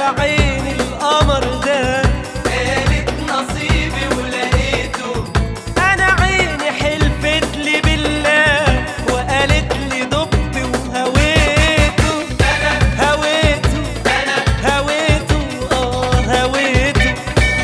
بعين القمر ده قالت نصيبي ولقيته انا عيني حلفت لي بالله وقالت لي ضب وهويته هويته هويته اه هويته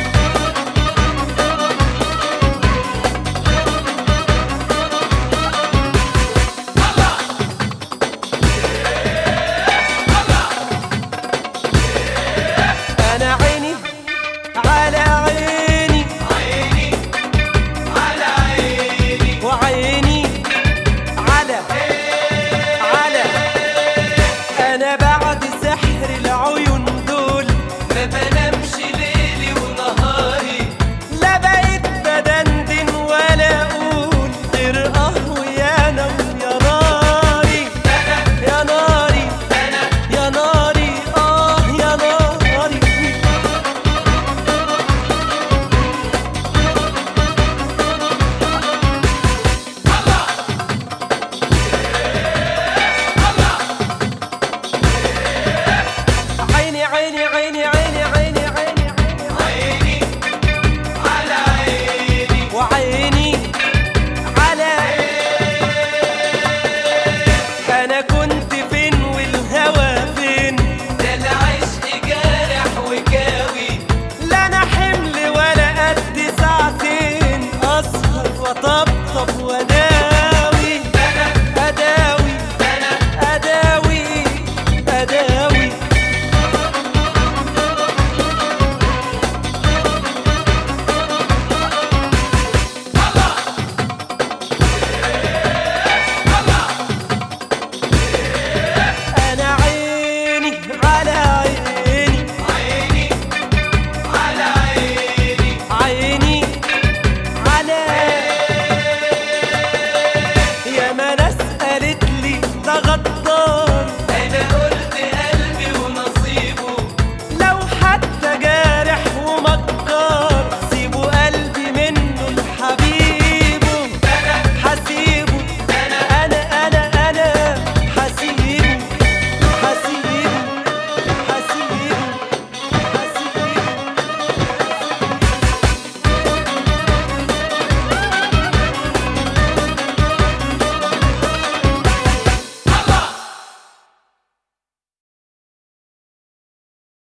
انا عيني على عيني عيني على عيني وعيني على على انا بعد سحر العيون دول ما بنامش ليلي ونهاري لا بقيت بدندن ولا اقول غير اه ويا نوم يا ناري يا ناري يا ناري اه يا ناري عيني عيني عيني عيني عيني